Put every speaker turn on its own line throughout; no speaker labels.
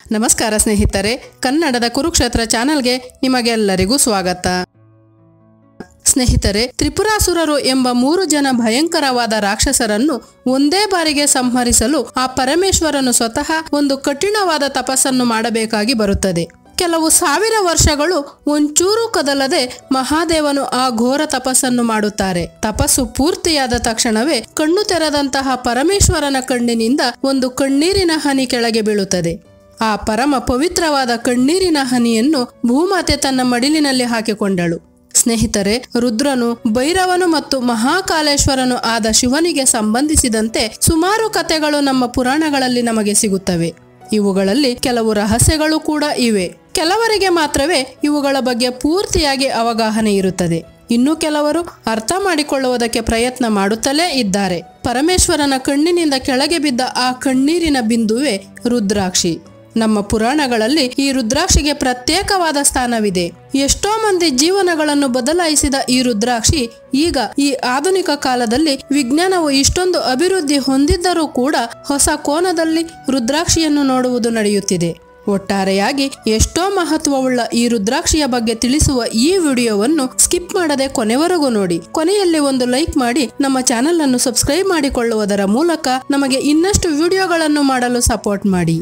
ನಮಸ್ಕಾರ ಸ್ನೇಹಿತರೆ ಕನ್ನಡದ ಕುರುಕ್ಷೇತ್ರ ಚಾನೆಲ್ಗೆ ನಿಮಗೆಲ್ಲರಿಗೂ ಸ್ವಾಗತ ಸ್ನೇಹಿತರೆ ತ್ರಿಪುರಾಸುರರು ಎಂಬ ಮೂರು ಜನ ಭಯಂಕರವಾದ ರಾಕ್ಷಸರನ್ನು ಒಂದೇ ಬಾರಿಗೆ ಸಂಹರಿಸಲು ಆ ಪರಮೇಶ್ವರನು ಸ್ವತಃ ಒಂದು ಕಠಿಣವಾದ ತಪಸ್ಸನ್ನು ಮಾಡಬೇಕಾಗಿ ಬರುತ್ತದೆ ಕೆಲವು ಸಾವಿರ ವರ್ಷಗಳು ಒಂಚೂರು ಕದಲದೆ ಮಹಾದೇವನು ಆ ಘೋರ ತಪಸ್ಸನ್ನು ಮಾಡುತ್ತಾರೆ ತಪಸ್ಸು ಪೂರ್ತಿಯಾದ ತಕ್ಷಣವೇ ಕಣ್ಣು ತೆರೆದಂತಹ ಪರಮೇಶ್ವರನ ಕಣ್ಣಿನಿಂದ ಒಂದು ಕಣ್ಣೀರಿನ ಹನಿ ಕೆಳಗೆ ಬೀಳುತ್ತದೆ ಆ ಪರಮ ಪವಿತ್ರವಾದ ಕಣ್ಣೀರಿನ ಹನಿಯನ್ನು ಭೂಮಾತೆ ತನ್ನ ಮಡಿಲಿನಲ್ಲಿ ಹಾಕಿಕೊಂಡಳು ಸ್ನೇಹಿತರೆ ರುದ್ರನು ಭೈರವನು ಮತ್ತು ಮಹಾಕಾಲೇಶ್ವರನು ಆದ ಶಿವನಿಗೆ ಸಂಬಂಧಿಸಿದಂತೆ ಸುಮಾರು ಕಥೆಗಳು ನಮ್ಮ ಪುರಾಣಗಳಲ್ಲಿ ನಮಗೆ ಸಿಗುತ್ತವೆ ಇವುಗಳಲ್ಲಿ ಕೆಲವು ರಹಸ್ಯಗಳು ಕೂಡ ಇವೆ ಕೆಲವರಿಗೆ ಮಾತ್ರವೇ ಇವುಗಳ ಬಗ್ಗೆ ಪೂರ್ತಿಯಾಗಿ ಅವಗಾಹನೆ ಇರುತ್ತದೆ ಇನ್ನು ಕೆಲವರು ಅರ್ಥ ಮಾಡಿಕೊಳ್ಳುವುದಕ್ಕೆ ಪ್ರಯತ್ನ ಮಾಡುತ್ತಲೇ ಇದ್ದಾರೆ ಪರಮೇಶ್ವರನ ಕಣ್ಣಿನಿಂದ ಕೆಳಗೆ ಬಿದ್ದ ಆ ಕಣ್ಣೀರಿನ ಬಿಂದುವೇ ರುದ್ರಾಕ್ಷಿ ನಮ್ಮ ಪುರಾಣಗಳಲ್ಲಿ ಈ ರುದ್ರಾಕ್ಷಿಗೆ ಪ್ರತ್ಯೇಕವಾದ ಸ್ಥಾನವಿದೆ ಎಷ್ಟೋ ಮಂದಿ ಜೀವನಗಳನ್ನು ಬದಲಾಯಿಸಿದ ಈ ರುದ್ರಾಕ್ಷಿ ಈಗ ಈ ಆಧುನಿಕ ಕಾಲದಲ್ಲಿ ವಿಜ್ಞಾನವು ಇಷ್ಟೊಂದು ಅಭಿವೃದ್ಧಿ ಹೊಂದಿದ್ದರೂ ಕೂಡ ಹೊಸ ಕೋನದಲ್ಲಿ ರುದ್ರಾಕ್ಷಿಯನ್ನು ನೋಡುವುದು ನಡೆಯುತ್ತಿದೆ ಒಟ್ಟಾರೆಯಾಗಿ ಎಷ್ಟೋ ಮಹತ್ವವುಳ್ಳ ಈ ರುದ್ರಾಕ್ಷಿಯ ಬಗ್ಗೆ ತಿಳಿಸುವ ಈ ವಿಡಿಯೋವನ್ನು ಸ್ಕಿಪ್ ಮಾಡದೆ ಕೊನೆವರೆಗೂ ನೋಡಿ ಕೊನೆಯಲ್ಲಿ ಒಂದು ಲೈಕ್ ಮಾಡಿ ನಮ್ಮ ಚಾನೆಲ್ ಅನ್ನು ಸಬ್ಸ್ಕ್ರೈಬ್ ಮಾಡಿಕೊಳ್ಳುವುದರ ಮೂಲಕ ನಮಗೆ ಇನ್ನಷ್ಟು ವಿಡಿಯೋಗಳನ್ನು ಮಾಡಲು ಸಪೋರ್ಟ್ ಮಾಡಿ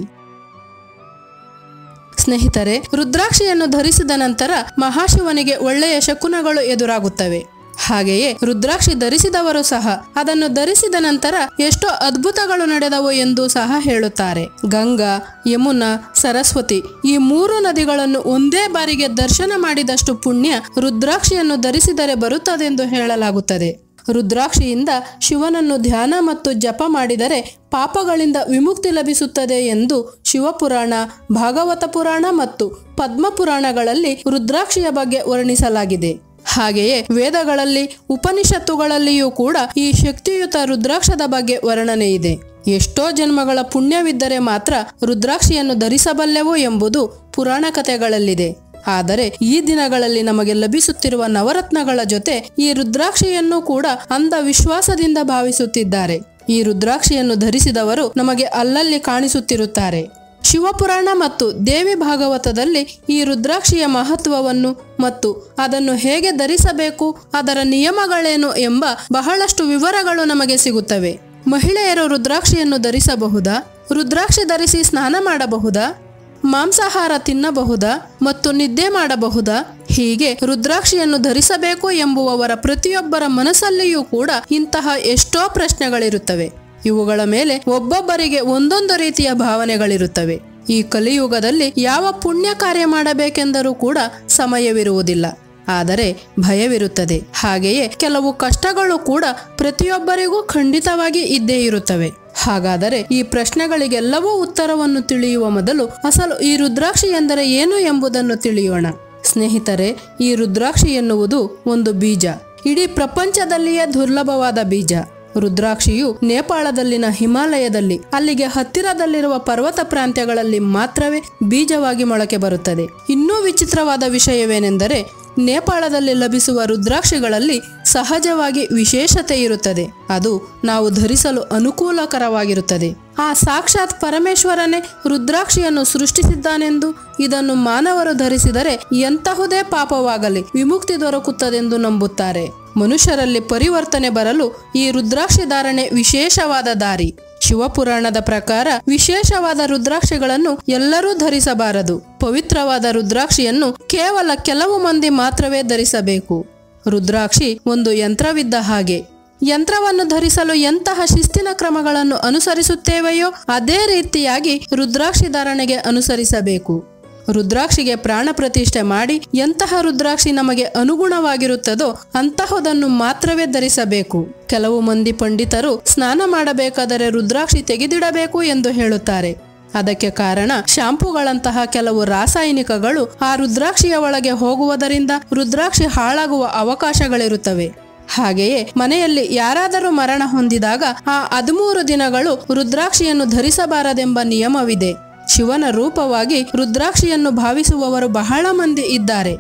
ಸ್ನೇಹಿತರೆ ರುದ್ರಾಕ್ಷಿಯನ್ನು ಧರಿಸಿದ ನಂತರ ಮಹಾಶಿವನಿಗೆ ಒಳ್ಳೆಯ ಶಕುನಗಳು ಎದುರಾಗುತ್ತವೆ ಹಾಗೆಯೇ ರುದ್ರಾಕ್ಷಿ ಧರಿಸಿದವರು ಸಹ ಅದನ್ನು ಧರಿಸಿದ ನಂತರ ಎಷ್ಟೋ ಅದ್ಭುತಗಳು ನಡೆದವು ಎಂದು ಸಹ ಹೇಳುತ್ತಾರೆ ಗಂಗಾ ಯಮುನಾ ಸರಸ್ವತಿ ಈ ಮೂರು ನದಿಗಳನ್ನು ಒಂದೇ ಬಾರಿಗೆ ದರ್ಶನ ಮಾಡಿದಷ್ಟು ಪುಣ್ಯ ರುದ್ರಾಕ್ಷಿಯನ್ನು ಧರಿಸಿದರೆ ಬರುತ್ತದೆಂದು ಹೇಳಲಾಗುತ್ತದೆ ರುದ್ರಾಕ್ಷಿಯಿಂದ ಶಿವನನ್ನು ಧ್ಯಾನ ಮತ್ತು ಜಪ ಮಾಡಿದರೆ ಪಾಪಗಳಿಂದ ವಿಮುಕ್ತಿ ಲಭಿಸುತ್ತದೆ ಎಂದು ಶಿವಪುರಾಣ ಭಾಗವತ ಪುರಾಣ ಮತ್ತು ಪದ್ಮ ಪುರಾಣಗಳಲ್ಲಿ ರುದ್ರಾಕ್ಷಿಯ ಬಗ್ಗೆ ವರ್ಣಿಸಲಾಗಿದೆ ಹಾಗೆಯೇ ವೇದಗಳಲ್ಲಿ ಉಪನಿಷತ್ತುಗಳಲ್ಲಿಯೂ ಕೂಡ ಈ ಶಕ್ತಿಯುತ ರುದ್ರಾಕ್ಷದ ಬಗ್ಗೆ ವರ್ಣನೆ ಇದೆ ಎಷ್ಟೋ ಜನ್ಮಗಳ ಪುಣ್ಯವಿದ್ದರೆ ಮಾತ್ರ ರುದ್ರಾಕ್ಷಿಯನ್ನು ಧರಿಸಬಲ್ಲೆವು ಎಂಬುದು ಪುರಾಣ ಕಥೆಗಳಲ್ಲಿದೆ ಆದರೆ ಈ ದಿನಗಳಲ್ಲಿ ನಮಗೆ ಲಭಿಸುತ್ತಿರುವ ನವರತ್ನಗಳ ಜೊತೆ ಈ ರುದ್ರಾಕ್ಷಿಯನ್ನು ಕೂಡ ಅಂಧ ವಿಶ್ವಾಸದಿಂದ ಭಾವಿಸುತ್ತಿದ್ದಾರೆ ಈ ರುದ್ರಾಕ್ಷಿಯನ್ನು ಧರಿಸಿದವರು ನಮಗೆ ಅಲ್ಲಲ್ಲಿ ಕಾಣಿಸುತ್ತಿರುತ್ತಾರೆ ಶಿವಪುರಾಣ ಮತ್ತು ದೇವಿ ಭಾಗವತದಲ್ಲಿ ಈ ರುದ್ರಾಕ್ಷಿಯ ಮಹತ್ವವನ್ನು ಮತ್ತು ಅದನ್ನು ಹೇಗೆ ಧರಿಸಬೇಕು ಅದರ ನಿಯಮಗಳೇನು ಎಂಬ ಬಹಳಷ್ಟು ವಿವರಗಳು ನಮಗೆ ಸಿಗುತ್ತವೆ ಮಹಿಳೆಯರು ರುದ್ರಾಕ್ಷಿಯನ್ನು ಧರಿಸಬಹುದಾ ರುದ್ರಾಕ್ಷಿ ಧರಿಸಿ ಸ್ನಾನ ಮಾಡಬಹುದಾ ಮಾಂಸಾಹಾರ ತಿನ್ನಬಹುದಾ ಮತ್ತು ನಿದ್ದೆ ಮಾಡಬಹುದಾ ಹೀಗೆ ರುದ್ರಾಕ್ಷಿಯನ್ನು ಧರಿಸಬೇಕು ಎಂಬುವವರ ಪ್ರತಿಯೊಬ್ಬರ ಮನಸ್ಸಲ್ಲಿಯೂ ಕೂಡ ಇಂತಹ ಎಷ್ಟೋ ಪ್ರಶ್ನೆಗಳಿರುತ್ತವೆ ಇವುಗಳ ಮೇಲೆ ಒಬ್ಬೊಬ್ಬರಿಗೆ ಒಂದೊಂದು ರೀತಿಯ ಭಾವನೆಗಳಿರುತ್ತವೆ ಈ ಕಲಿಯುಗದಲ್ಲಿ ಯಾವ ಪುಣ್ಯ ಕಾರ್ಯ ಮಾಡಬೇಕೆಂದರೂ ಕೂಡ ಸಮಯವಿರುವುದಿಲ್ಲ ಆದರೆ ಭಯವಿರುತ್ತದೆ ಹಾಗೆಯೇ ಕೆಲವು ಕಷ್ಟಗಳು ಕೂಡ ಪ್ರತಿಯೊಬ್ಬರಿಗೂ ಖಂಡಿತವಾಗಿ ಇದ್ದೇ ಇರುತ್ತವೆ ಹಾಗಾದರೆ ಈ ಪ್ರಶ್ನೆಗಳಿಗೆಲ್ಲವೂ ಉತ್ತರವನ್ನು ತಿಳಿಯುವ ಮೊದಲು ಅಸಲು ಈ ರುದ್ರಾಕ್ಷಿ ಎಂದರೆ ಏನು ಎಂಬುದನ್ನು ತಿಳಿಯೋಣ ಸ್ನೇಹಿತರೆ ಈ ರುದ್ರಾಕ್ಷಿ ಎನ್ನುವುದು ಒಂದು ಬೀಜ ಇಡೀ ಪ್ರಪಂಚದಲ್ಲಿಯೇ ದುರ್ಲಭವಾದ ಬೀಜ ರುದ್ರಾಕ್ಷಿಯು ನೇಪಾಳದಲ್ಲಿನ ಹಿಮಾಲಯದಲ್ಲಿ ಅಲ್ಲಿಗೆ ಹತ್ತಿರದಲ್ಲಿರುವ ಪರ್ವತ ಪ್ರಾಂತ್ಯಗಳಲ್ಲಿ ಮಾತ್ರವೇ ಬೀಜವಾಗಿ ಮೊಳಕೆ ಬರುತ್ತದೆ ಇನ್ನೂ ವಿಚಿತ್ರವಾದ ವಿಷಯವೇನೆಂದರೆ ನೇಪಾಳದಲ್ಲಿ ಲಭಿಸುವ ರುದ್ರಾಕ್ಷಿಗಳಲ್ಲಿ ಸಹಜವಾಗಿ ವಿಶೇಷತೆ ಇರುತ್ತದೆ ಅದು ನಾವು ಧರಿಸಲು ಅನುಕೂಲಕರವಾಗಿರುತ್ತದೆ ಆ ಸಾಕ್ಷಾತ್ ಪರಮೇಶ್ವರನೇ ರುದ್ರಾಕ್ಷಿಯನ್ನು ಸೃಷ್ಟಿಸಿದ್ದಾನೆಂದು ಇದನ್ನು ಮಾನವರು ಧರಿಸಿದರೆ ಎಂತಹುದೇ ಪಾಪವಾಗಲಿ ವಿಮುಕ್ತಿ ದೊರಕುತ್ತದೆಂದು ನಂಬುತ್ತಾರೆ ಮನುಷ್ಯರಲ್ಲಿ ಪರಿವರ್ತನೆ ಬರಲು ಈ ರುದ್ರಾಕ್ಷಿ ಧಾರಣೆ ವಿಶೇಷವಾದ ದಾರಿ ಶಿವಪುರಾಣದ ಪ್ರಕಾರ ವಿಶೇಷವಾದ ರುದ್ರಾಕ್ಷಿಗಳನ್ನು ಎಲ್ಲರೂ ಧರಿಸಬಾರದು ಪವಿತ್ರವಾದ ರುದ್ರಾಕ್ಷಿಯನ್ನು ಕೇವಲ ಕೆಲವು ಮಂದಿ ಮಾತ್ರವೇ ಧರಿಸಬೇಕು ರುದ್ರಾಕ್ಷಿ ಒಂದು ಯಂತ್ರವಿದ್ದ ಹಾಗೆ ಯಂತ್ರವನ್ನು ಧರಿಸಲು ಎಂತಹ ಶಿಸ್ತಿನ ಕ್ರಮಗಳನ್ನು ಅನುಸರಿಸುತ್ತೇವೆಯೋ ಅದೇ ರೀತಿಯಾಗಿ ರುದ್ರಾಕ್ಷಿ ಧಾರಣೆಗೆ ಅನುಸರಿಸಬೇಕು ರುದ್ರಾಕ್ಷಿಗೆ ಪ್ರಾಣ ಪ್ರತಿಷ್ಠೆ ಮಾಡಿ ಎಂತಹ ರುದ್ರಾಕ್ಷಿ ನಮಗೆ ಅನುಗುಣವಾಗಿರುತ್ತದೋ ಅಂತಹುದನ್ನು ಮಾತ್ರವೇ ಧರಿಸಬೇಕು ಕೆಲವು ಮಂದಿ ಪಂಡಿತರು ಸ್ನಾನ ಮಾಡಬೇಕಾದರೆ ರುದ್ರಾಕ್ಷಿ ತೆಗೆದಿಡಬೇಕು ಎಂದು ಹೇಳುತ್ತಾರೆ ಅದಕ್ಕೆ ಕಾರಣ ಶಾಂಪೂಗಳಂತಹ ಕೆಲವು ರಾಸಾಯನಿಕಗಳು ಆ ರುದ್ರಾಕ್ಷಿಯ ಒಳಗೆ ಹೋಗುವುದರಿಂದ ರುದ್ರಾಕ್ಷಿ ಹಾಳಾಗುವ ಅವಕಾಶಗಳಿರುತ್ತವೆ ಹಾಗೆಯೇ ಮನೆಯಲ್ಲಿ ಯಾರಾದರೂ ಮರಣ ಹೊಂದಿದಾಗ ಆ ಹದಿಮೂರು ದಿನಗಳು ರುದ್ರಾಕ್ಷಿಯನ್ನು ಧರಿಸಬಾರದೆಂಬ ನಿಯಮವಿದೆ ಶಿವನ ರೂಪವಾಗಿ ರುದ್ರಾಕ್ಷಿಯನ್ನು ಭಾವಿಸುವವರು ಬಹಳ ಮಂದಿ ಇದ್ದಾರೆ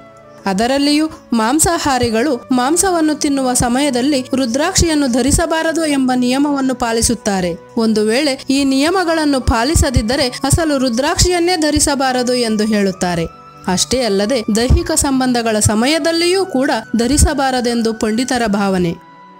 ಅದರಲ್ಲಿಯೂ ಮಾಂಸಾಹಾರಿಗಳು ಮಾಂಸವನ್ನು ತಿನ್ನುವ ಸಮಯದಲ್ಲಿ ರುದ್ರಾಕ್ಷಿಯನ್ನು ಧರಿಸಬಾರದು ಎಂಬ ನಿಯಮವನ್ನು ಪಾಲಿಸುತ್ತಾರೆ ಒಂದು ವೇಳೆ ಈ ನಿಯಮಗಳನ್ನು ಪಾಲಿಸದಿದ್ದರೆ ಅಸಲು ರುದ್ರಾಕ್ಷಿಯನ್ನೇ ಧರಿಸಬಾರದು ಎಂದು ಹೇಳುತ್ತಾರೆ ಅಷ್ಟೇ ಅಲ್ಲದೆ ದೈಹಿಕ ಸಂಬಂಧಗಳ ಸಮಯದಲ್ಲಿಯೂ ಕೂಡ ಧರಿಸಬಾರದೆಂದು ಪಂಡಿತರ ಭಾವನೆ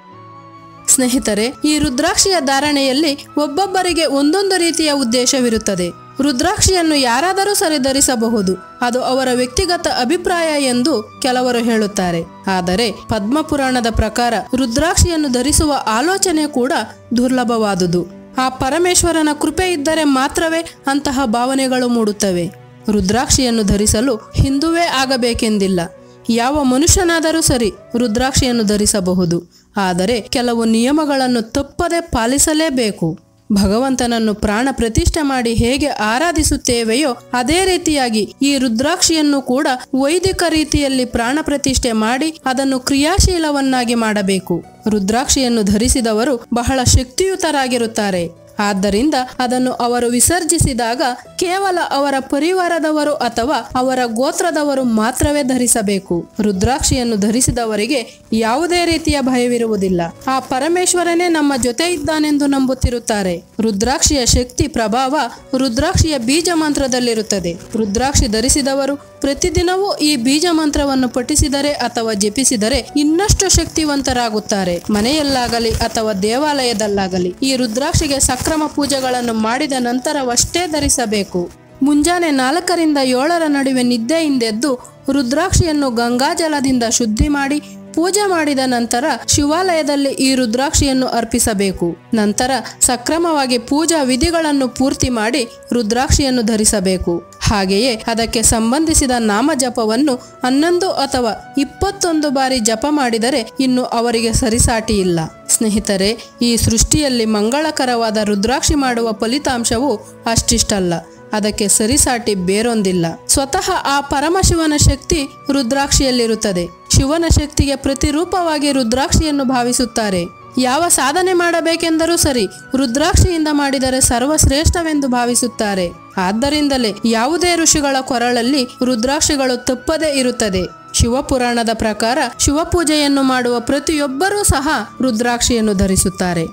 ಸ್ನೇಹಿತರೆ ಈ ರುದ್ರಾಕ್ಷಿಯ ಧಾರಣೆಯಲ್ಲಿ ಒಬ್ಬೊಬ್ಬರಿಗೆ ಒಂದೊಂದು ರೀತಿಯ ಉದ್ದೇಶವಿರುತ್ತದೆ ರುದ್ರಾಕ್ಷಿಯನ್ನು ಯಾರಾದರೂ ಸರಿ ಧರಿಸಬಹುದು ಅದು ಅವರ ವ್ಯಕ್ತಿಗತ ಅಭಿಪ್ರಾಯ ಎಂದು ಕೆಲವರು ಹೇಳುತ್ತಾರೆ ಆದರೆ ಪದ್ಮಪುರಾಣದ ಪ್ರಕಾರ ರುದ್ರಾಕ್ಷಿಯನ್ನು ಧರಿಸುವ ಆಲೋಚನೆ ಕೂಡ ದುರ್ಲಭವಾದುದು ಆ ಪರಮೇಶ್ವರನ ಕೃಪೆ ಇದ್ದರೆ ಮಾತ್ರವೇ ಅಂತಹ ಭಾವನೆಗಳು ಮೂಡುತ್ತವೆ ರುದ್ರಾಕ್ಷಿಯನ್ನು ಧರಿಸಲು ಹಿಂದುವೇ ಆಗಬೇಕೆಂದಿಲ್ಲ ಯಾವ ಮನುಷ್ಯನಾದರೂ ಸರಿ ರುದ್ರಾಕ್ಷಿಯನ್ನು ಧರಿಸಬಹುದು ಆದರೆ ಕೆಲವು ನಿಯಮಗಳನ್ನು ತಪ್ಪದೆ ಪಾಲಿಸಲೇಬೇಕು ಭಗವಂತನನ್ನು ಪ್ರಾಣ ಪ್ರತಿಷ್ಠೆ ಮಾಡಿ ಹೇಗೆ ಆರಾಧಿಸುತ್ತೇವೆಯೋ ಅದೇ ರೀತಿಯಾಗಿ ಈ ರುದ್ರಾಕ್ಷಿಯನ್ನು ಕೂಡ ವೈದಿಕ ರೀತಿಯಲ್ಲಿ ಪ್ರಾಣ ಪ್ರತಿಷ್ಠೆ ಮಾಡಿ ಅದನ್ನು ಕ್ರಿಯಾಶೀಲವನ್ನಾಗಿ ಮಾಡಬೇಕು ರುದ್ರಾಕ್ಷಿಯನ್ನು ಧರಿಸಿದವರು ಬಹಳ ಶಕ್ತಿಯುತರಾಗಿರುತ್ತಾರೆ ಆದ್ದರಿಂದ ಅದನ್ನು ಅವರು ವಿಸರ್ಜಿಸಿದಾಗ ಕೇವಲ ಅವರ ಪರಿವಾರದವರು ಅಥವಾ ಅವರ ಗೋತ್ರದವರು ಮಾತ್ರವೇ ಧರಿಸಬೇಕು ರುದ್ರಾಕ್ಷಿಯನ್ನು ಧರಿಸಿದವರಿಗೆ ಯಾವುದೇ ರೀತಿಯ ಭಯವಿರುವುದಿಲ್ಲ ಆ ಪರಮೇಶ್ವರನೇ ನಮ್ಮ ಜೊತೆ ಇದ್ದಾನೆಂದು ನಂಬುತ್ತಿರುತ್ತಾರೆ ರುದ್ರಾಕ್ಷಿಯ ಶಕ್ತಿ ಪ್ರಭಾವ ರುದ್ರಾಕ್ಷಿಯ ಬೀಜ ಮಂತ್ರದಲ್ಲಿರುತ್ತದೆ ರುದ್ರಾಕ್ಷಿ ಧರಿಸಿದವರು ಪ್ರತಿದಿನವೂ ಈ ಬೀಜ ಮಂತ್ರವನ್ನು ಪಠಿಸಿದರೆ ಅಥವಾ ಜಪಿಸಿದರೆ ಇನ್ನಷ್ಟು ಶಕ್ತಿವಂತರಾಗುತ್ತಾರೆ ಮನೆಯಲ್ಲಾಗಲಿ ಅಥವಾ ದೇವಾಲಯದಲ್ಲಾಗಲಿ ಈ ರುದ್ರಾಕ್ಷಿಗೆ ಸಕ್ರಮ ಪೂಜೆಗಳನ್ನು ಮಾಡಿದ ನಂತರವಷ್ಟೇ ಧರಿಸಬೇಕು ಮುಂಜಾನೆ ನಾಲ್ಕರಿಂದ ಏಳರ ನಡುವೆ ನಿದ್ದೆಯಿಂದೆದ್ದು ರುದ್ರಾಕ್ಷಿಯನ್ನು ಗಂಗಾಜಲದಿಂದ ಶುದ್ಧಿ ಮಾಡಿ ಪೂಜೆ ಮಾಡಿದ ನಂತರ ಶಿವಾಲಯದಲ್ಲಿ ಈ ರುದ್ರಾಕ್ಷಿಯನ್ನು ಅರ್ಪಿಸಬೇಕು ನಂತರ ಸಕ್ರಮವಾಗಿ ಪೂಜಾ ವಿಧಿಗಳನ್ನು ಪೂರ್ತಿ ಮಾಡಿ ರುದ್ರಾಕ್ಷಿಯನ್ನು ಧರಿಸಬೇಕು ಹಾಗೆಯೇ ಅದಕ್ಕೆ ಸಂಬಂಧಿಸಿದ ನಾಮ ಜಪವನ್ನು ಹನ್ನೊಂದು ಅಥವಾ ಇಪ್ಪತ್ತೊಂದು ಬಾರಿ ಜಪ ಮಾಡಿದರೆ ಇನ್ನು ಅವರಿಗೆ ಸರಿಸಾಟಿ ಇಲ್ಲ ಸ್ನೇಹಿತರೆ ಈ ಸೃಷ್ಟಿಯಲ್ಲಿ ಮಂಗಳಕರವಾದ ರುದ್ರಾಕ್ಷಿ ಮಾಡುವ ಫಲಿತಾಂಶವು ಅಷ್ಟಿಷ್ಟಲ್ಲ ಅದಕ್ಕೆ ಸರಿಸಾಟಿ ಬೇರೊಂದಿಲ್ಲ ಸ್ವತಃ ಆ ಪರಮಶಿವನ ಶಕ್ತಿ ರುದ್ರಾಕ್ಷಿಯಲ್ಲಿರುತ್ತದೆ ಶಿವನ ಶಕ್ತಿಗೆ ಪ್ರತಿರೂಪವಾಗಿ ರುದ್ರಾಕ್ಷಿಯನ್ನು ಭಾವಿಸುತ್ತಾರೆ ಯಾವ ಸಾಧನೆ ಮಾಡಬೇಕೆಂದರೂ ಸರಿ ರುದ್ರಾಕ್ಷಿಯಿಂದ ಮಾಡಿದರೆ ಸರ್ವಶ್ರೇಷ್ಠವೆಂದು ಭಾವಿಸುತ್ತಾರೆ ಆದ್ದರಿಂದಲೇ ಯಾವುದೇ ಋಷಿಗಳ ಕೊರಳಲ್ಲಿ ರುದ್ರಾಕ್ಷಿಗಳು ತಪ್ಪದೇ ಇರುತ್ತದೆ ಶಿವಪುರಾಣದ ಪ್ರಕಾರ ಶಿವಪೂಜೆಯನ್ನು ಮಾಡುವ ಪ್ರತಿಯೊಬ್ಬರೂ ಸಹ ರುದ್ರಾಕ್ಷಿಯನ್ನು ಧರಿಸುತ್ತಾರೆ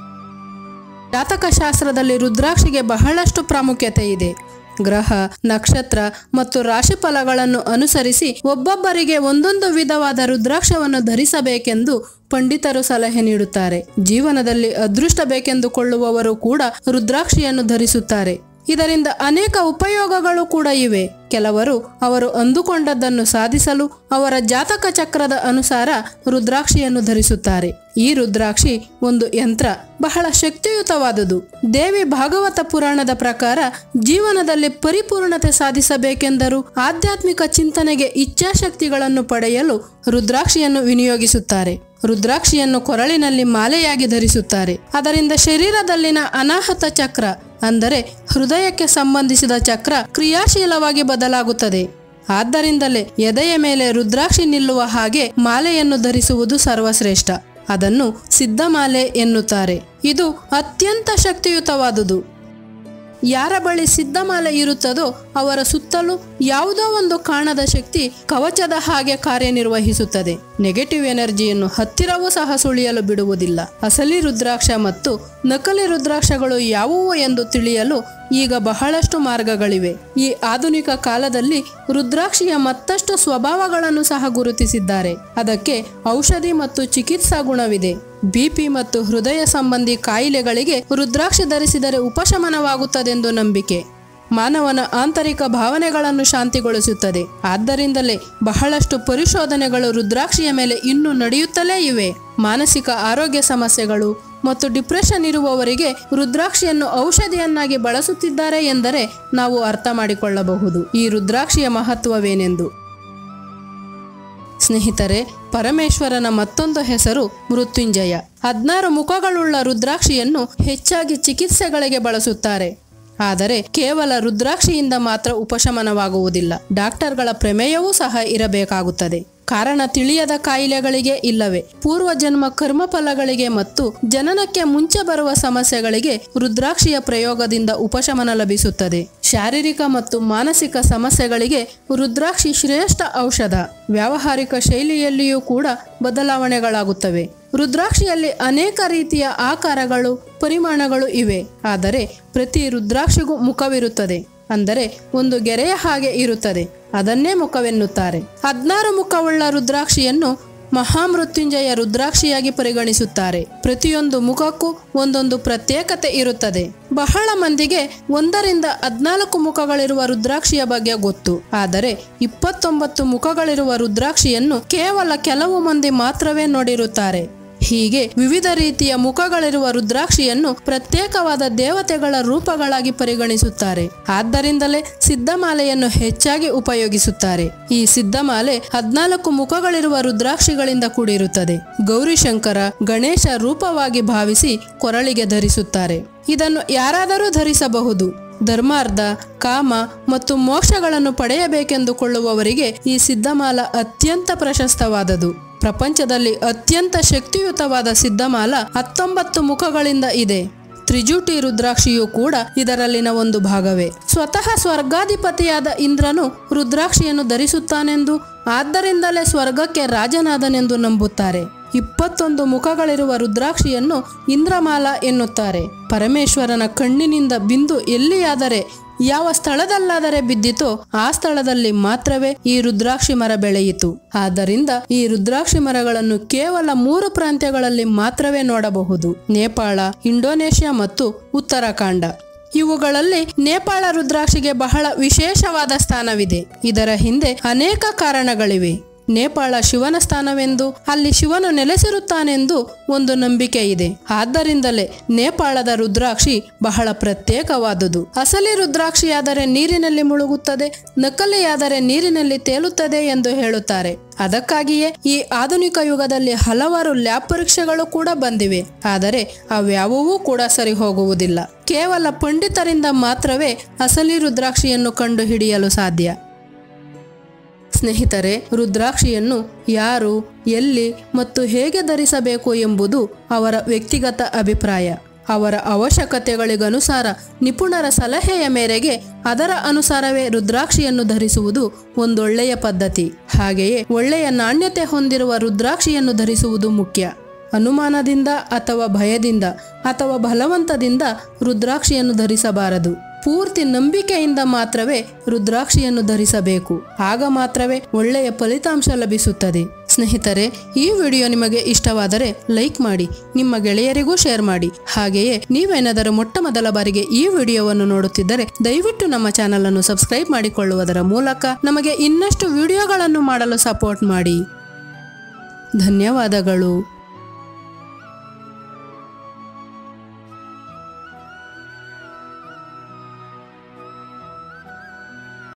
ಜಾತಕ ಶಾಸ್ತ್ರದಲ್ಲಿ ರುದ್ರಾಕ್ಷಿಗೆ ಬಹಳಷ್ಟು ಪ್ರಾಮುಖ್ಯತೆ ಇದೆ ಗ್ರಹ ನಕ್ಷತ್ರ ಮತ್ತು ರಾಶಿಫಲಗಳನ್ನು ಅನುಸರಿಸಿ ಒಬ್ಬೊಬ್ಬರಿಗೆ ಒಂದೊಂದು ವಿಧವಾದ ರುದ್ರಾಕ್ಷವನ್ನು ಧರಿಸಬೇಕೆಂದು ಪಂಡಿತರು ಸಲಹೆ ನೀಡುತ್ತಾರೆ ಜೀವನದಲ್ಲಿ ಅದೃಷ್ಟ ಬೇಕೆಂದುಕೊಳ್ಳುವವರು ಕೂಡ ರುದ್ರಾಕ್ಷಿಯನ್ನು ಧರಿಸುತ್ತಾರೆ ಇದರಿಂದ ಅನೇಕ ಉಪಯೋಗಗಳು ಕೂಡ ಇವೆ ಕೆಲವರು ಅವರು ಅಂದುಕೊಂಡದ್ದನ್ನು ಸಾಧಿಸಲು ಅವರ ಜಾತಕ ಚಕ್ರದ ಅನುಸಾರ ರುದ್ರಾಕ್ಷಿಯನ್ನು ಧರಿಸುತ್ತಾರೆ ಈ ರುದ್ರಾಕ್ಷಿ ಒಂದು ಯಂತ್ರ ಬಹಳ ಶಕ್ತಿಯುತವಾದುದು ದೇವಿ ಭಾಗವತ ಪುರಾಣದ ಪ್ರಕಾರ ಜೀವನದಲ್ಲಿ ಪರಿಪೂರ್ಣತೆ ಸಾಧಿಸಬೇಕೆಂದರೂ ಆಧ್ಯಾತ್ಮಿಕ ಚಿಂತನೆಗೆ ಇಚ್ಛಾಶಕ್ತಿಗಳನ್ನು ಪಡೆಯಲು ರುದ್ರಾಕ್ಷಿಯನ್ನು ವಿನಿಯೋಗಿಸುತ್ತಾರೆ ರುದ್ರಾಕ್ಷಿಯನ್ನು ಕೊರಳಿನಲ್ಲಿ ಮಾಲೆಯಾಗಿ ಧರಿಸುತ್ತಾರೆ ಅದರಿಂದ ಶರೀರದಲ್ಲಿನ ಅನಾಹತ ಚಕ್ರ ಅಂದರೆ ಹೃದಯಕ್ಕೆ ಸಂಬಂಧಿಸಿದ ಚಕ್ರ ಕ್ರಿಯಾಶೀಲವಾಗಿ ಬದಲಾಗುತ್ತದೆ ಆದ್ದರಿಂದಲೇ ಎದೆಯ ಮೇಲೆ ರುದ್ರಾಕ್ಷಿ ನಿಲ್ಲುವ ಹಾಗೆ ಮಾಲೆಯನ್ನು ಧರಿಸುವುದು ಸರ್ವಶ್ರೇಷ್ಠ ಅದನ್ನು ಸಿದ್ಧಮಾಲೆ ಎನ್ನುತ್ತಾರೆ ಇದು ಅತ್ಯಂತ ಶಕ್ತಿಯುತವಾದುದು ಯಾರ ಬಳಿ ಸಿದ್ಧಮಾಲೆ ಇರುತ್ತದೋ ಅವರ ಸುತ್ತಲೂ ಯಾವುದೋ ಒಂದು ಕಾಣದ ಶಕ್ತಿ ಕವಚದ ಹಾಗೆ ಕಾರ್ಯನಿರ್ವಹಿಸುತ್ತದೆ ನೆಗೆಟಿವ್ ಎನರ್ಜಿಯನ್ನು ಹತ್ತಿರವೂ ಸಹ ಸುಳಿಯಲು ಬಿಡುವುದಿಲ್ಲ ಅಸಲಿ ರುದ್ರಾಕ್ಷ ಮತ್ತು ನಕಲಿ ರುದ್ರಾಕ್ಷಗಳು ಯಾವುವು ಎಂದು ತಿಳಿಯಲು ಈಗ ಬಹಳಷ್ಟು ಮಾರ್ಗಗಳಿವೆ ಈ ಆಧುನಿಕ ಕಾಲದಲ್ಲಿ ರುದ್ರಾಕ್ಷಿಯ ಮತ್ತಷ್ಟು ಸ್ವಭಾವಗಳನ್ನು ಸಹ ಗುರುತಿಸಿದ್ದಾರೆ ಅದಕ್ಕೆ ಔಷಧಿ ಮತ್ತು ಚಿಕಿತ್ಸಾ ಗುಣವಿದೆ ಬಿಪಿ ಮತ್ತು ಹೃದಯ ಸಂಬಂಧಿ ಕಾಯಿಲೆಗಳಿಗೆ ರುದ್ರಾಕ್ಷಿ ಧರಿಸಿದರೆ ಉಪಶಮನವಾಗುತ್ತದೆಂದು ನಂಬಿಕೆ ಮಾನವನ ಆಂತರಿಕ ಭಾವನೆಗಳನ್ನು ಶಾಂತಿಗೊಳಿಸುತ್ತದೆ ಆದ್ದರಿಂದಲೇ ಬಹಳಷ್ಟು ಪರಿಶೋಧನೆಗಳು ರುದ್ರಾಕ್ಷಿಯ ಮೇಲೆ ಇನ್ನೂ ನಡೆಯುತ್ತಲೇ ಇವೆ ಮಾನಸಿಕ ಆರೋಗ್ಯ ಸಮಸ್ಯೆಗಳು ಮತ್ತು ಡಿಪ್ರೆಷನ್ ಇರುವವರಿಗೆ ರುದ್ರಾಕ್ಷಿಯನ್ನು ಔಷಧಿಯನ್ನಾಗಿ ಬಳಸುತ್ತಿದ್ದಾರೆ ಎಂದರೆ ನಾವು ಅರ್ಥ ಮಾಡಿಕೊಳ್ಳಬಹುದು ಈ ರುದ್ರಾಕ್ಷಿಯ ಮಹತ್ವವೇನೆಂದು ಸ್ನೇಹಿತರೆ ಪರಮೇಶ್ವರನ ಮತ್ತೊಂದು ಹೆಸರು ಮೃತ್ಯುಂಜಯ ಹದ್ನಾರು ಮುಖಗಳುಳ್ಳ ರುದ್ರಾಕ್ಷಿಯನ್ನು ಹೆಚ್ಚಾಗಿ ಚಿಕಿತ್ಸೆಗಳಿಗೆ ಬಳಸುತ್ತಾರೆ ಆದರೆ ಕೇವಲ ರುದ್ರಾಕ್ಷಿಯಿಂದ ಮಾತ್ರ ಉಪಶಮನವಾಗುವುದಿಲ್ಲ ಡಾಕ್ಟರ್ಗಳ ಪ್ರಮೇಯವೂ ಸಹ ಇರಬೇಕಾಗುತ್ತದೆ ಕಾರಣ ತಿಳಿಯದ ಕಾಯಿಲೆಗಳಿಗೆ ಇಲ್ಲವೇ ಪೂರ್ವಜನ್ಮ ಕರ್ಮಫಲಗಳಿಗೆ ಮತ್ತು ಜನನಕ್ಕೆ ಮುಂಚೆ ಬರುವ ಸಮಸ್ಯೆಗಳಿಗೆ ರುದ್ರಾಕ್ಷಿಯ ಪ್ರಯೋಗದಿಂದ ಉಪಶಮನ ಲಭಿಸುತ್ತದೆ ಶಾರೀರಿಕ ಮತ್ತು ಮಾನಸಿಕ ಸಮಸ್ಯೆಗಳಿಗೆ ರುದ್ರಾಕ್ಷಿ ಶ್ರೇಷ್ಠ ಔಷಧ ವ್ಯಾವಹಾರಿಕ ಶೈಲಿಯಲ್ಲಿಯೂ ಕೂಡ ಬದಲಾವಣೆಗಳಾಗುತ್ತವೆ ರುದ್ರಾಕ್ಷಿಯಲ್ಲಿ ಅನೇಕ ರೀತಿಯ ಆಕಾರಗಳು ಪರಿಮಾಣಗಳು ಇವೆ ಆದರೆ ಪ್ರತಿ ರುದ್ರಾಕ್ಷಿಗೂ ಮುಖವಿರುತ್ತದೆ ಅಂದರೆ ಒಂದು ಗೆರೆಯ ಹಾಗೆ ಇರುತ್ತದೆ ಅದನ್ನೇ ಮುಖವೆನ್ನುತ್ತಾರೆ ಹದ್ನಾರು ಮುಖವುಳ್ಳ ರುದ್ರಾಕ್ಷಿಯನ್ನು ಮಹಾಮೃತ್ಯುಂಜಯ ರುದ್ರಾಕ್ಷಿಯಾಗಿ ಪರಿಗಣಿಸುತ್ತಾರೆ ಪ್ರತಿಯೊಂದು ಮುಖಕ್ಕೂ ಒಂದೊಂದು ಪ್ರತ್ಯೇಕತೆ ಇರುತ್ತದೆ ಬಹಳ ಮಂದಿಗೆ ಒಂದರಿಂದ ಹದ್ನಾಲ್ಕು ಮುಖಗಳಿರುವ ರುದ್ರಾಕ್ಷಿಯ ಬಗ್ಗೆ ಗೊತ್ತು ಆದರೆ ಇಪ್ಪತ್ತೊಂಬತ್ತು ಮುಖಗಳಿರುವ ರುದ್ರಾಕ್ಷಿಯನ್ನು ಕೇವಲ ಕೆಲವು ಮಂದಿ ಮಾತ್ರವೇ ನೋಡಿರುತ್ತಾರೆ ಹೀಗೆ ವಿವಿಧ ರೀತಿಯ ಮುಖಗಳಿರುವ ರುದ್ರಾಕ್ಷಿಯನ್ನು ಪ್ರತ್ಯೇಕವಾದ ದೇವತೆಗಳ ರೂಪಗಳಾಗಿ ಪರಿಗಣಿಸುತ್ತಾರೆ ಆದ್ದರಿಂದಲೇ ಸಿದ್ಧಮಾಲೆಯನ್ನು ಹೆಚ್ಚಾಗಿ ಉಪಯೋಗಿಸುತ್ತಾರೆ ಈ ಸಿದ್ಧಮಾಲೆ ಹದ್ನಾಲ್ಕು ಮುಖಗಳಿರುವ ರುದ್ರಾಕ್ಷಿಗಳಿಂದ ಕೂಡಿರುತ್ತದೆ ಗೌರಿಶಂಕರ ಗಣೇಶ ರೂಪವಾಗಿ ಭಾವಿಸಿ ಕೊರಳಿಗೆ ಧರಿಸುತ್ತಾರೆ ಇದನ್ನು ಯಾರಾದರೂ ಧರಿಸಬಹುದು ಧರ್ಮಾರ್ಥ ಕಾಮ ಮತ್ತು ಮೋಕ್ಷಗಳನ್ನು ಪಡೆಯಬೇಕೆಂದುಕೊಳ್ಳುವವರಿಗೆ ಈ ಸಿದ್ಧಮಾಲ ಅತ್ಯಂತ ಪ್ರಶಸ್ತವಾದದು ಪ್ರಪಂಚದಲ್ಲಿ ಅತ್ಯಂತ ಶಕ್ತಿಯುತವಾದ ಸಿದ್ಧಮಾಲ ಹತ್ತೊಂಬತ್ತು ಮುಖಗಳಿಂದ ಇದೆ ತ್ರಿಜುಟಿ ರುದ್ರಾಕ್ಷಿಯೂ ಕೂಡ ಇದರಲ್ಲಿನ ಒಂದು ಭಾಗವೇ ಸ್ವತಃ ಸ್ವರ್ಗಾಧಿಪತಿಯಾದ ಇಂದ್ರನು ರುದ್ರಾಕ್ಷಿಯನ್ನು ಧರಿಸುತ್ತಾನೆಂದು ಆದ್ದರಿಂದಲೇ ಸ್ವರ್ಗಕ್ಕೆ ರಾಜನಾದನೆಂದು ನಂಬುತ್ತಾರೆ ಇಪ್ಪತ್ತೊಂದು ಮುಖಗಳಿರುವ ರುದ್ರಾಕ್ಷಿಯನ್ನು ಇಂದ್ರಮಾಲ ಎನ್ನುತ್ತಾರೆ ಪರಮೇಶ್ವರನ ಕಣ್ಣಿನಿಂದ ಬಿಂದು ಎಲ್ಲಿಯಾದರೆ ಯಾವ ಸ್ಥಳದಲ್ಲಾದರೆ ಬಿದ್ದಿತೋ ಆ ಸ್ಥಳದಲ್ಲಿ ಮಾತ್ರವೇ ಈ ರುದ್ರಾಕ್ಷಿ ಮರ ಬೆಳೆಯಿತು ಆದ್ದರಿಂದ ಈ ರುದ್ರಾಕ್ಷಿ ಮರಗಳನ್ನು ಕೇವಲ ಮೂರು ಪ್ರಾಂತ್ಯಗಳಲ್ಲಿ ಮಾತ್ರವೇ ನೋಡಬಹುದು ನೇಪಾಳ ಇಂಡೋನೇಷ್ಯಾ ಮತ್ತು ಉತ್ತರಾಖಂಡ ಇವುಗಳಲ್ಲಿ ನೇಪಾಳ ರುದ್ರಾಕ್ಷಿಗೆ ಬಹಳ ವಿಶೇಷವಾದ ಸ್ಥಾನವಿದೆ ಇದರ ಹಿಂದೆ ಅನೇಕ ಕಾರಣಗಳಿವೆ ನೇಪಾಳ ಶಿವನ ಸ್ಥಾನವೆಂದು ಅಲ್ಲಿ ಶಿವನು ನೆಲೆಸಿರುತ್ತಾನೆಂದು ಒಂದು ನಂಬಿಕೆ ಇದೆ ಆದ್ದರಿಂದಲೇ ನೇಪಾಳದ ರುದ್ರಾಕ್ಷಿ ಬಹಳ ಪ್ರತ್ಯೇಕವಾದುದು ಅಸಲಿ ರುದ್ರಾಕ್ಷಿಯಾದರೆ ನೀರಿನಲ್ಲಿ ಮುಳುಗುತ್ತದೆ ನಕಲಿಯಾದರೆ ನೀರಿನಲ್ಲಿ ತೇಲುತ್ತದೆ ಎಂದು ಹೇಳುತ್ತಾರೆ ಅದಕ್ಕಾಗಿಯೇ ಈ ಆಧುನಿಕ ಯುಗದಲ್ಲಿ ಹಲವಾರು ಲ್ಯಾಬ್ ಪರೀಕ್ಷೆಗಳು ಕೂಡ ಬಂದಿವೆ ಆದರೆ ಅವ್ಯಾವುವೂ ಕೂಡ ಸರಿ ಹೋಗುವುದಿಲ್ಲ ಕೇವಲ ಪಂಡಿತರಿಂದ ಮಾತ್ರವೇ ಅಸಲಿ ರುದ್ರಾಕ್ಷಿಯನ್ನು ಕಂಡುಹಿಡಿಯಲು ಸಾಧ್ಯ ಸ್ನೇಹಿತರೆ ರುದ್ರಾಕ್ಷಿಯನ್ನು ಯಾರು ಎಲ್ಲಿ ಮತ್ತು ಹೇಗೆ ಧರಿಸಬೇಕು ಎಂಬುದು ಅವರ ವ್ಯಕ್ತಿಗತ ಅಭಿಪ್ರಾಯ ಅವರ ಅವಶ್ಯಕತೆಗಳಿಗನುಸಾರ ನಿಪುಣರ ಸಲಹೆಯ ಮೇರೆಗೆ ಅದರ ಅನುಸಾರವೇ ರುದ್ರಾಕ್ಷಿಯನ್ನು ಧರಿಸುವುದು ಒಂದೊಳ್ಳೆಯ ಪದ್ಧತಿ ಹಾಗೆಯೇ ಒಳ್ಳೆಯ ನಾಣ್ಯತೆ ಹೊಂದಿರುವ ರುದ್ರಾಕ್ಷಿಯನ್ನು ಧರಿಸುವುದು ಮುಖ್ಯ ಅನುಮಾನದಿಂದ ಅಥವಾ ಭಯದಿಂದ ಅಥವಾ ಬಲವಂತದಿಂದ ರುದ್ರಾಕ್ಷಿಯನ್ನು ಧರಿಸಬಾರದು ಪೂರ್ತಿ ನಂಬಿಕೆಯಿಂದ ಮಾತ್ರವೇ ರುದ್ರಾಕ್ಷಿಯನ್ನು ಧರಿಸಬೇಕು ಆಗ ಮಾತ್ರವೇ ಒಳ್ಳೆಯ ಫಲಿತಾಂಶ ಲಭಿಸುತ್ತದೆ ಸ್ನೇಹಿತರೆ ಈ ವಿಡಿಯೋ ನಿಮಗೆ ಇಷ್ಟವಾದರೆ ಲೈಕ್ ಮಾಡಿ ನಿಮ್ಮ ಗೆಳೆಯರಿಗೂ ಶೇರ್ ಮಾಡಿ ಹಾಗೆಯೇ ನೀವೇನಾದರೂ ಮೊಟ್ಟ ಮೊದಲ ಬಾರಿಗೆ ಈ ವಿಡಿಯೋವನ್ನು ನೋಡುತ್ತಿದ್ದರೆ ದಯವಿಟ್ಟು ನಮ್ಮ ಚಾನಲ್ ಅನ್ನು ಸಬ್ಸ್ಕ್ರೈಬ್ ಮಾಡಿಕೊಳ್ಳುವುದರ ಮೂಲಕ ನಮಗೆ ಇನ್ನಷ್ಟು ವಿಡಿಯೋಗಳನ್ನು ಮಾಡಲು ಸಪೋರ್ಟ್ ಮಾಡಿ ಧನ್ಯವಾದಗಳು